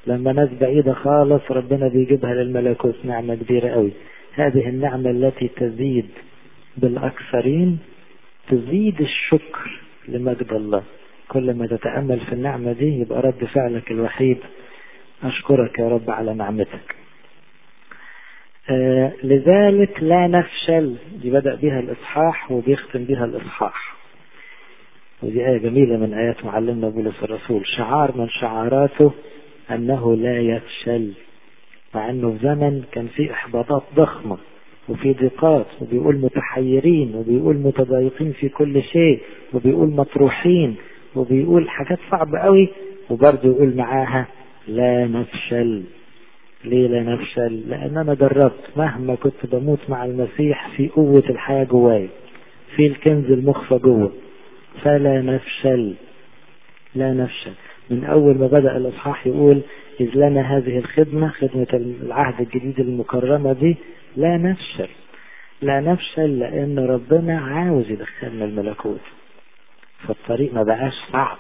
لما ناس بعيدة خالص ربنا بيجيبها للملكوت نعمة كبيرة قوي هذه النعمة التي تزيد بالأكثرين تزيد الشكر لمجد الله كل ما تتأمل في النعمة دي يبقى رد فعلك الوحيد أشكرك يا رب على نعمتك آه لذلك لا نفشل دي بدأ بها الإصحاح وبيختم بها الإصحاح ودي آية جميلة من آيات معلمنا بولس الرسول شعار من شعاراته أنه لا يفشل مع أنه في زمن كان فيه إحباطات ضخمة وفي ضيقات وبيقول متحيرين وبيقول متضايقين في كل شيء وبيقول مطروحين وبيقول حاجات صعبة قوي وبرضه يقول معاها لا نفشل ليه لا نفشل لأن أنا جربت مهما كنت بموت مع المسيح في قوة الحياة جواي في الكنز المخفى جوه فلا نفشل لا نفشل من أول ما بدأ الإصحاح يقول إذ لنا هذه الخدمة خدمة العهد الجديد المكرمة دي لا نفشل لا نفشل لأن ربنا عاوز يدخلنا الملكوت فالطريق ما بقاش صعب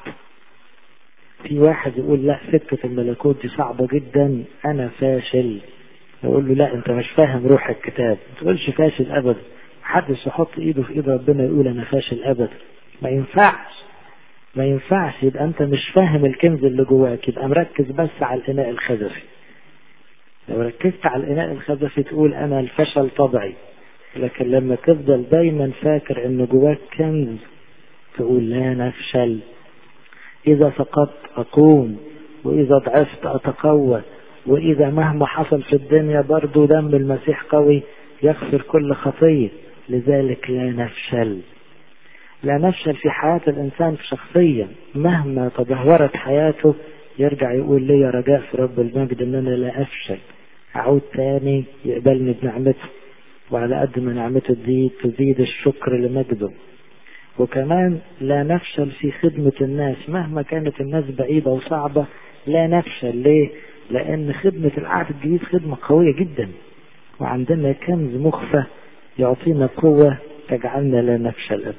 في واحد يقول لا سكة الملكوت دي صعبة جدا أنا فاشل يقول له لا أنت مش فاهم روح الكتاب ما تقولش فاشل أبدا محدش يحط إيده في إيد ربنا يقول أنا فاشل أبدا ما ينفعش ما ينفعش يبقى أنت مش فاهم الكنز اللي جواك يبقى مركز بس على الإناء الخزفي لو ركزت على الإناء الخزفي تقول أنا الفشل طبعي لكن لما تفضل دايما فاكر إن جواك كنز تقول لا نفشل إذا سقطت أقوم وإذا ضعفت أتقوى وإذا مهما حصل في الدنيا برضو دم المسيح قوي يغفر كل خطية لذلك لا نفشل لا نفشل في حياة الإنسان شخصيا مهما تدهورت حياته يرجع يقول لي رجاء في رب المجد إن أنا لا أفشل أعود تاني يقبلني بنعمته وعلى قد ما نعمته تزيد تزيد الشكر لمجده وكمان لا نفشل في خدمة الناس مهما كانت الناس بعيدة وصعبة لا نفشل ليه؟ لأن خدمة العهد الجديد خدمة قوية جدا وعندنا كنز مخفى يعطينا قوة تجعلنا لا نفشل أبدا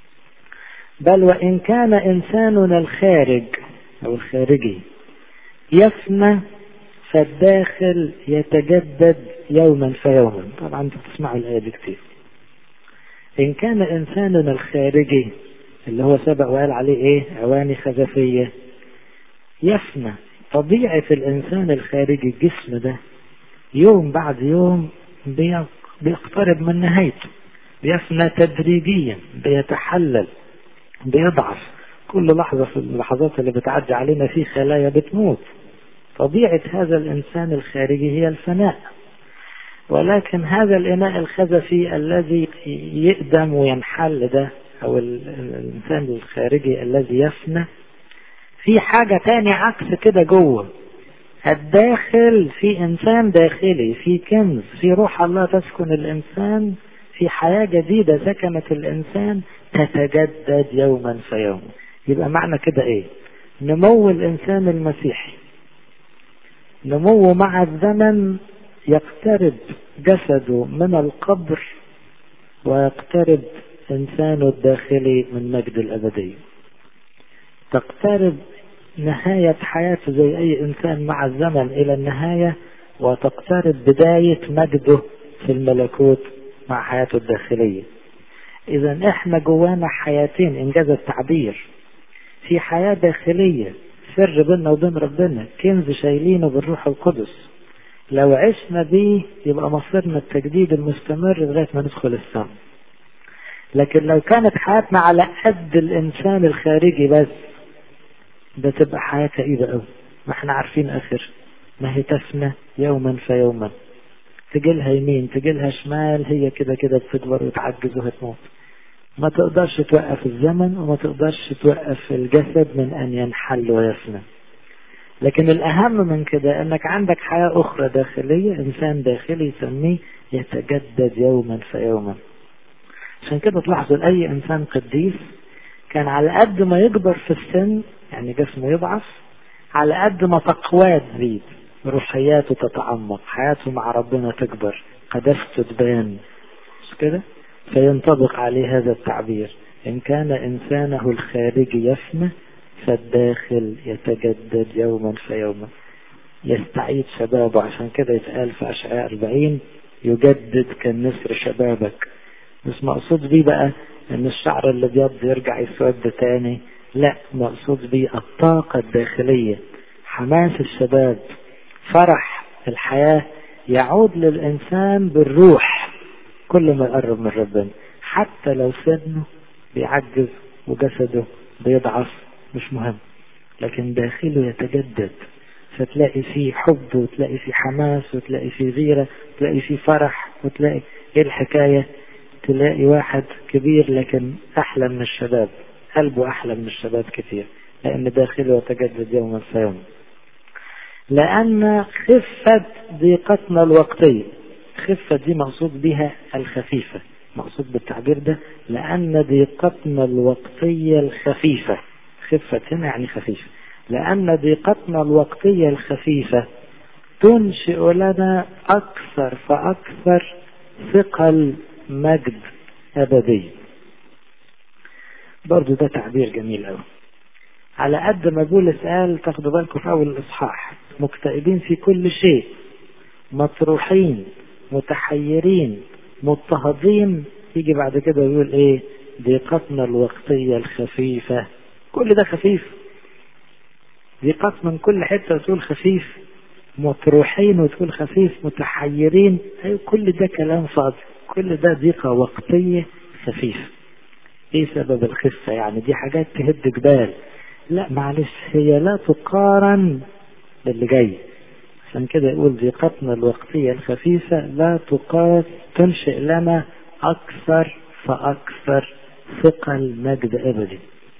بل وإن كان إنساننا الخارج أو الخارجي يفنى فالداخل يتجدد يوما فيوما طبعا انتوا بتسمعوا الآية دي كتير إن كان إنساننا الخارجي اللي هو سبق وقال عليه إيه عواني خزفية يفنى طبيعة الإنسان الخارجي الجسم ده يوم بعد يوم بيقترب من نهايته بيفنى تدريجيا بيتحلل بيضعف كل لحظة في اللحظات اللي بتعدي علينا في خلايا بتموت طبيعة هذا الإنسان الخارجي هي الفناء ولكن هذا الإناء الخزفي الذي يقدم وينحل ده أو الإنسان الخارجي الذي يفنى في حاجة تاني عكس كده جوه الداخل في إنسان داخلي في كنز في روح الله تسكن الإنسان في حياة جديدة سكنت الإنسان تتجدد يوما فيوما يبقى معنى كده إيه نمو الإنسان المسيحي نمو مع الزمن يقترب جسده من القبر ويقترب إنسانه الداخلي من مجد الأبدية تقترب نهاية حياته زي أي إنسان مع الزمن إلى النهاية وتقترب بداية مجده في الملكوت مع حياته الداخلية إذا إحنا جوانا حياتين إنجاز التعبير في حياة داخلية سر بيننا وبين ربنا كنز شايلينه بالروح القدس لو عشنا بيه يبقى مصيرنا التجديد المستمر لغاية ما ندخل السماء لكن لو كانت حياتنا على قد الإنسان الخارجي بس ده تبقى حياة كئيبة قوي ما احنا عارفين آخر ما هي تفنى يوما فيوما تجيلها يمين تجيلها شمال هي كده كده بتكبر وتعجز وهتموت ما تقدرش توقف الزمن وما تقدرش توقف الجسد من أن ينحل ويفنى لكن الأهم من كده أنك عندك حياة أخرى داخلية إنسان داخلي يسميه يتجدد يوما فيوما عشان كده تلاحظوا أي إنسان قديس كان على قد ما يكبر في السن يعني جسمه يضعف على قد ما تقواه تزيد روحياته تتعمق حياته مع ربنا تكبر قدسته تبان مش كده فينطبق عليه هذا التعبير إن كان إنسانه الخارجي يفنى فالداخل يتجدد يوما فيوما يستعيد شبابه عشان كده يتقال في أشعياء 40 يجدد كالنسر شبابك مش مقصود بيه بقى ان الشعر اللي ابيض يرجع يسود تاني لا مقصود بيه الطاقة الداخلية حماس الشباب فرح الحياة يعود للإنسان بالروح كل ما يقرب من ربنا حتى لو سنه بيعجز وجسده بيضعف مش مهم لكن داخله يتجدد فتلاقي فيه حب وتلاقي فيه حماس وتلاقي فيه غيرة وتلاقي فيه فرح وتلاقي ايه الحكاية تلاقي واحد كبير لكن أحلى من الشباب قلبه أحلى من الشباب كتير لأن داخله يتجدد يوما فيوم لأن خفة ضيقتنا الوقتية خفة دي مقصود بها الخفيفة مقصود بالتعبير ده لأن ضيقتنا الوقتية الخفيفة خفة هنا يعني خفيفة لأن ضيقتنا الوقتية الخفيفة تنشئ لنا أكثر فأكثر ثقل مجد أبدي برضو ده تعبير جميل أوي على قد ما بولس قال تاخدوا بالكم في أول الإصحاح مكتئبين في كل شيء مطروحين متحيرين مضطهدين يجي بعد كده يقول ايه ضيقتنا الوقتية الخفيفة كل ده خفيف ضيقات من كل حتة وتقول خفيف مطروحين وتقول خفيف متحيرين أيوة كل ده كلام فاضي كل ده ضيقة وقتية خفيفة ايه سبب الخفة يعني دي حاجات تهد جبال لا معلش هي لا تقارن باللي جاي عشان كده يقول ضيقتنا الوقتية الخفيفة لا تقاس تنشئ لنا أكثر فأكثر ثقل مجد أبدي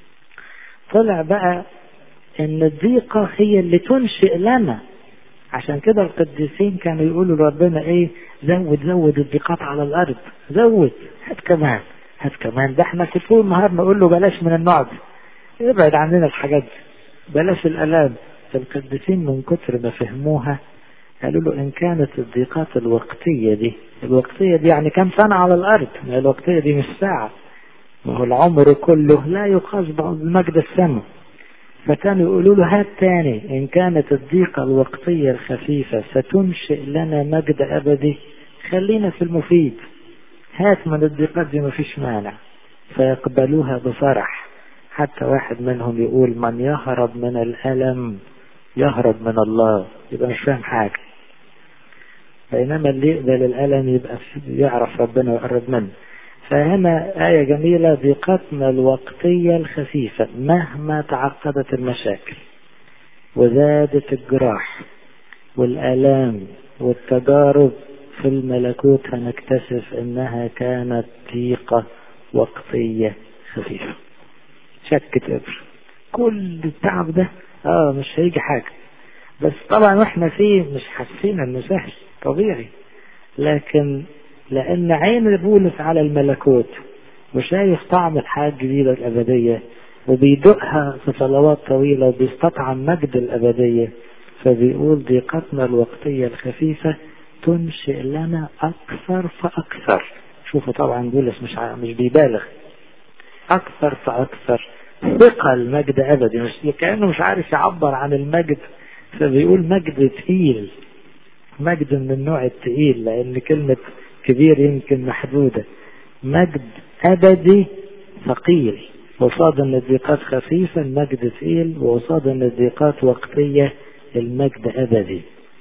طلع بقى إن الضيقة هي اللي تنشئ لنا عشان كده القديسين كانوا يقولوا لربنا إيه زود زود الضيقات على الأرض زود هات كمان هات كمان ده احنا طول النهار نقول له بلاش من النوع ده ابعد عننا الحاجات دي بلاش الآلام القديسين من كتر ما فهموها قالوا له إن كانت الضيقات الوقتية دي الوقتية دي يعني كم سنة على الأرض ما الوقتية دي مش ساعة ما هو العمر كله لا يقاس بمجد السماء فكانوا يقولوا له هات تاني إن كانت الضيقة الوقتية الخفيفة ستنشئ لنا مجد أبدي خلينا في المفيد هات من الضيقات دي مفيش مانع فيقبلوها بفرح حتى واحد منهم يقول من يهرب من الألم يهرب من الله يبقى مش فاهم حاجة بينما اللي يقبل الألم يبقى يعرف ربنا ويقرب منه فهنا آية جميلة ضيقتنا الوقتية الخفيفة مهما تعقدت المشاكل وزادت الجراح والآلام والتجارب في الملكوت هنكتشف انها كانت ضيقة وقتية خفيفة شكت ابر كل التعب ده اه مش هيجي حاجة بس طبعا واحنا فيه مش حاسين انه سهل طبيعي لكن لان عين بولس على الملكوت وشايف طعم الحياة الجديدة الأبدية وبيدقها في صلوات طويلة وبيستطعم مجد الأبدية فبيقول ضيقتنا الوقتية الخفيفة تنشئ لنا أكثر فأكثر شوفوا طبعا بولس مش مش بيبالغ أكثر فأكثر ثقل مجد أبدي مش كأنه مش عارف يعبر عن المجد فبيقول مجد تقيل مجد من النوع التقيل لأن كلمة كبير يمكن محدودة مجد أبدي ثقيل وصاد ان الضيقات خفيفة المجد ثقيل وصاد ان الضيقات وقتية المجد أبدي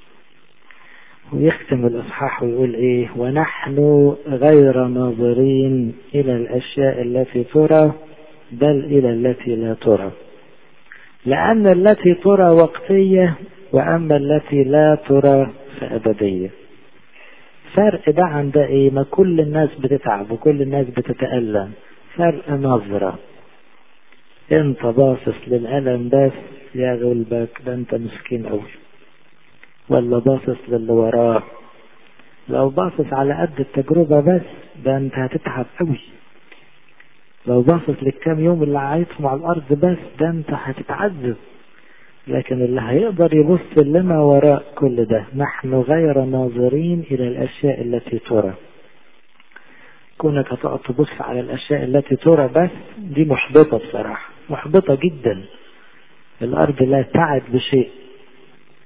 ويختم الإصحاح ويقول إيه ونحن غير ناظرين إلى الأشياء التي ترى بل إلى التي لا ترى لأن التي ترى وقتية وأما التي لا ترى فأبدية فرق ده عن ده إيه ما كل الناس بتتعب وكل الناس بتتألم فرق نظرة انت باصص للألم بس يا غلبك ده انت مسكين أوي ولا باصص للي وراه لو باصص على قد التجربة بس ده انت هتتعب قوي لو باصص للكام يوم اللي عايشهم على الارض بس ده انت هتتعذب لكن اللي هيقدر يبص لما وراء كل ده نحن غير ناظرين الى الاشياء التي ترى كونك هتقعد تبص على الاشياء التي ترى بس دي محبطة بصراحة محبطة جدا الارض لا تعد بشيء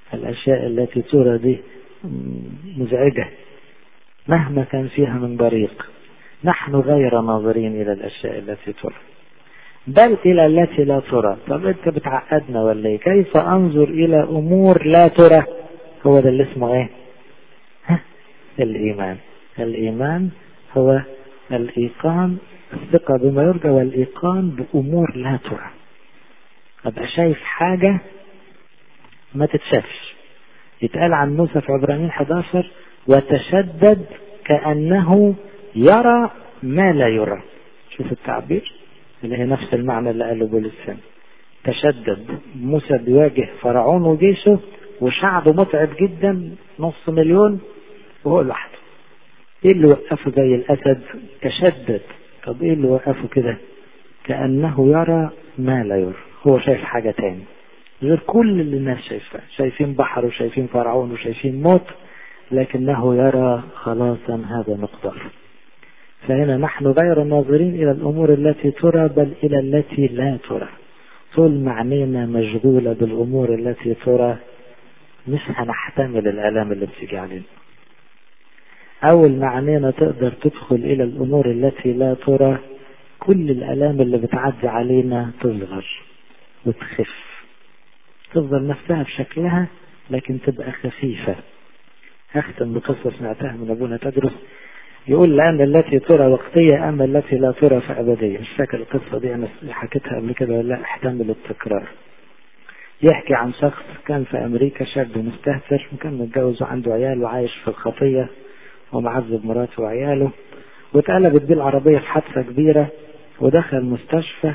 الأشياء التي ترى دي مزعجة مهما كان فيها من بريق نحن غير ناظرين إلى الأشياء التي ترى بل إلى التي لا ترى طب أنت بتعقدنا ولا إيه كيف أنظر إلى أمور لا ترى هو ده اللي اسمه إيه ها؟ الإيمان الإيمان هو الإيقان الثقة بما يرجى والإيقان بأمور لا ترى أبقى شايف حاجة ما تتشافش يتقال عن موسى في عبرانيين 11 وتشدد كأنه يرى ما لا يرى شوف التعبير اللي هي نفس المعنى اللي قاله بولس تشدد موسى بيواجه فرعون وجيشه وشعبه متعب جدا نص مليون وهو لوحده ايه اللي وقفه زي الاسد تشدد طب ايه اللي وقفه كده كأنه يرى ما لا يرى هو شايف حاجة تاني غير كل اللي الناس شايفاه شايفين بحر وشايفين فرعون وشايفين موت لكنه يرى خلاصا هذا مقدار فهنا نحن غير ناظرين إلى الأمور التي ترى بل إلى التي لا ترى طول معنينا مشغولة بالأمور التي ترى مش هنحتمل الآلام اللي بتيجي علينا أول معنينا تقدر تدخل إلى الأمور التي لا ترى كل الآلام اللي بتعدي علينا تصغر وتخف تفضل نفسها بشكلها لكن تبقى خفيفة أختم بقصة سمعتها من أبونا تدرس يقول لأن التي ترى وقتية أما التي لا ترى فأبدية مش فاكر القصة دي أنا حكيتها قبل كده ولا لا احتمل التكرار يحكي عن شخص كان في أمريكا شاب مستهتر وكان متجوز وعنده عيال وعايش في الخطية ومعذب مراته وعياله واتقلبت بيه العربية في حادثة كبيرة ودخل مستشفى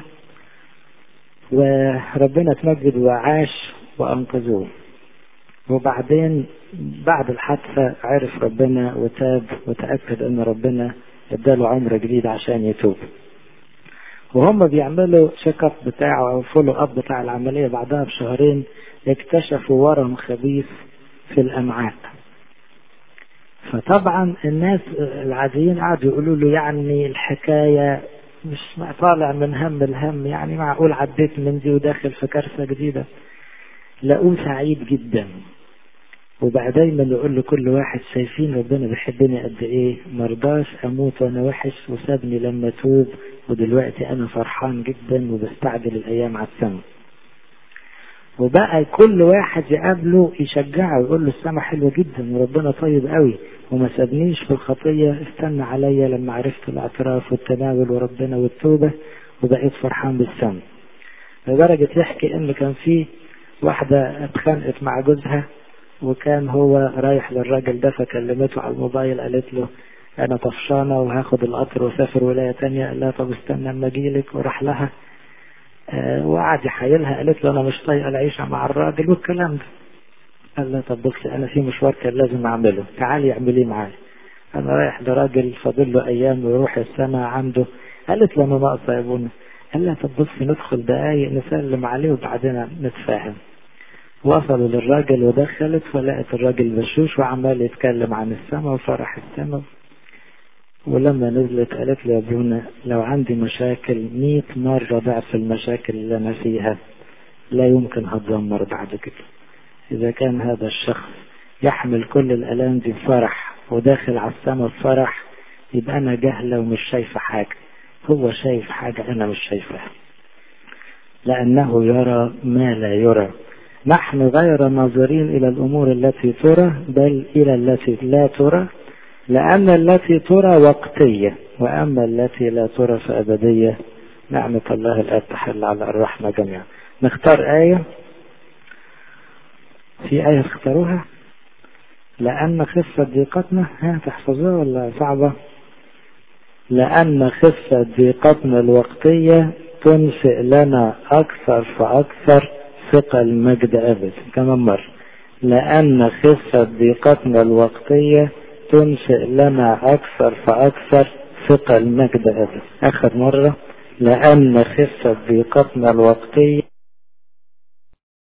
وربنا تمجد وعاش وأنقذوه وبعدين بعد الحادثة عرف ربنا وتاب وتأكد أن ربنا اداله عمر جديد عشان يتوب وهم بيعملوا شيك اب بتاعه او فولو اب بتاع العمليه بعدها بشهرين اكتشفوا ورم خبيث في الامعاء فطبعا الناس العاديين قعدوا يقولوا له يعني الحكايه مش طالع من هم الهم يعني معقول عديت من دي وداخل في كارثه جديده لقوه سعيد جدا وبقى دايما يقول لكل واحد شايفين ربنا بيحبني قد ايه مرضاش اموت وانا وحش وسابني لما توب ودلوقتي انا فرحان جدا وبستعجل الايام على السما وبقى كل واحد يقابله يشجعه ويقول له السما حلوه جدا وربنا طيب قوي وما سابنيش في الخطيه استنى عليا لما عرفت الاعتراف والتناول وربنا والتوبه وبقيت فرحان بالسما لدرجه يحكي ان كان في واحده اتخانقت مع جوزها وكان هو رايح للراجل ده فكلمته على الموبايل قالت له انا طفشانة وهاخد القطر وسافر ولاية تانية قال لها طب استنى اما اجيلك وراح لها آه وقعد يحايلها قالت له انا مش طايقة العيشة مع الراجل والكلام ده قال لها طب بصي انا في مشوار كان لازم اعمله تعالي اعمليه معايا انا رايح لراجل فاضل له ايام ويروح السما عنده قالت له انا ناقصة يا ابونا قال لها طب بصي ندخل دقايق نسلم عليه وبعدين نتفاهم وصلوا للراجل ودخلت فلقت الراجل بشوش وعمال يتكلم عن السماء وفرح السماء ولما نزلت قالت لي يا ابونا لو عندي مشاكل مئة مرة ضعف المشاكل اللي أنا فيها لا يمكن هتدمر بعد كده إذا كان هذا الشخص يحمل كل الآلام دي بفرح وداخل على السماء بفرح يبقى أنا جهلة ومش شايفة حاجة هو شايف حاجة أنا مش شايفها لأنه يرى ما لا يرى نحن غير ناظرين إلى الأمور التي ترى بل إلى التي لا ترى لأن التي ترى وقتية وأما التي لا ترى فأبدية نعمة الله الآن تحل على أرواحنا جميعا نختار آية في آية اختاروها لأن خفة ضيقتنا ها تحفظوها ولا صعبة لأن خفة ضيقتنا الوقتية تنشئ لنا أكثر فأكثر ثقل مجد أبد كمان مرة لأن خفة ضيقتنا الوقتية تنشئ لنا أكثر فأكثر ثقل مجد أبد آخر مرة لأن خفة ضيقتنا الوقتية